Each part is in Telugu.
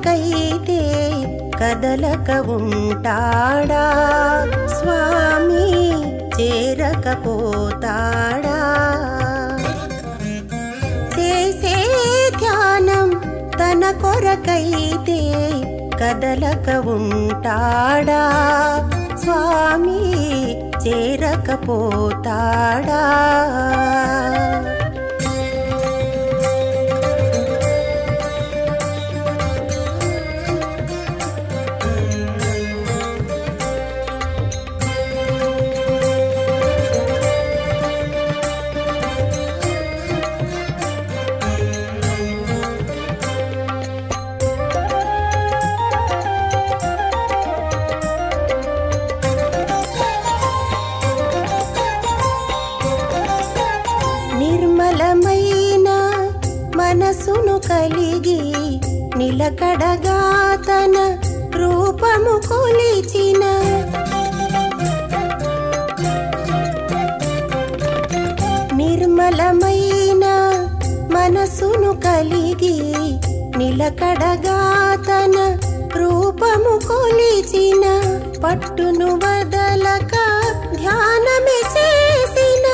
కొరకైతే కదలక ఉంటాడా స్వామి చేరకపోతాడా చేసే ధ్యానం తన కొరకైతే కదలక ఉంటాడా స్వామి చేరకపోతాడా నిర్మలమైన మనసును కలిగి నిలకడగా తన రూపము కొలిచిన నిర్మలమైన మనసును కలిగి నిలకడగా తన రూపము కొలిచిన పట్టును వదలక ధ్యానమే చేసిన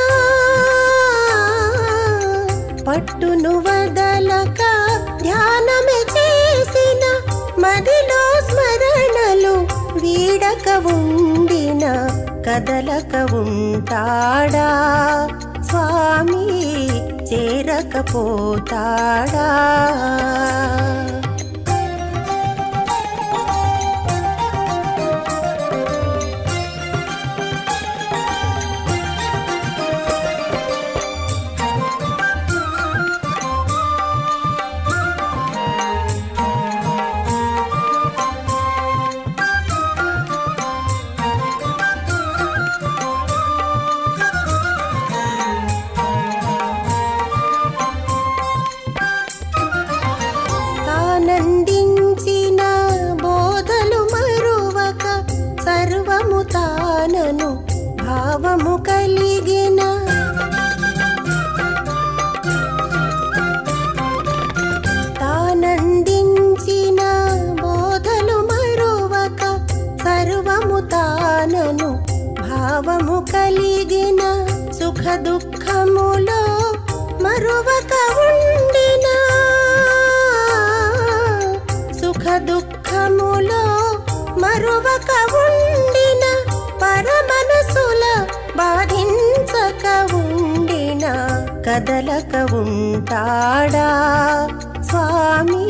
పట్టును వదలక ధ్యానమే చేసిన మదిలో స్మరణలు వీడక ఉండిన కదలక ఉంటాడా స్వామి చేరకపోతాడా తానందించిన బోధలు మరువక సర్వము తానను భావము కలిగిన తానందించిన బోధలు మరువక సర్వము తానను భావము కలిగిన సుఖ దుఃఖములో మరువక ఉండిన సుఖ దుఃఖములో మరువక ఉండిన పరమనసుల బాధించక ఉండిన కదలక ఉంటాడా స్వామి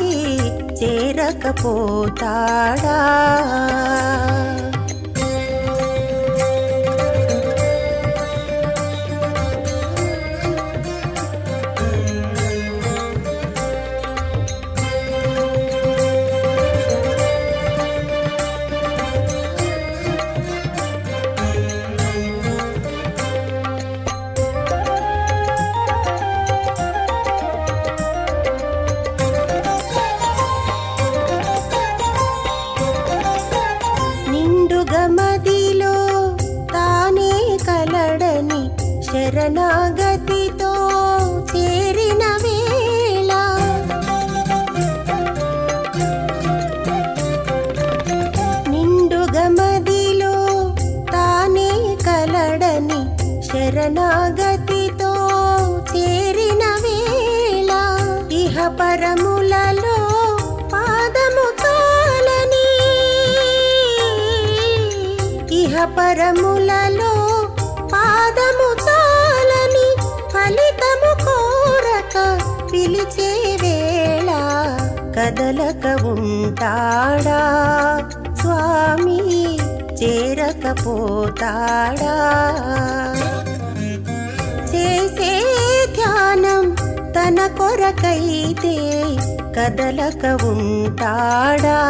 చేరకపోతాడా నిండుగా మదిలో తానే కలడని శరణాగతితో చేరిన వేళ నిండుగా మదిలో తానే కలడని శరణాగతితో చేరిన వేళ ఇహ పరములలో పాదము కాలని ఇహ పరములలో పాదము చాలని ఫలితము కోరక పిలిచే వేళ కదలక ఉంటాడా స్వామి చేరకపోతాడా చేసే ధ్యానం తన కొరకైతే కదలక ఉంటాడా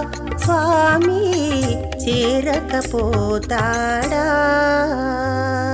స్వామి చేరకపోతాడా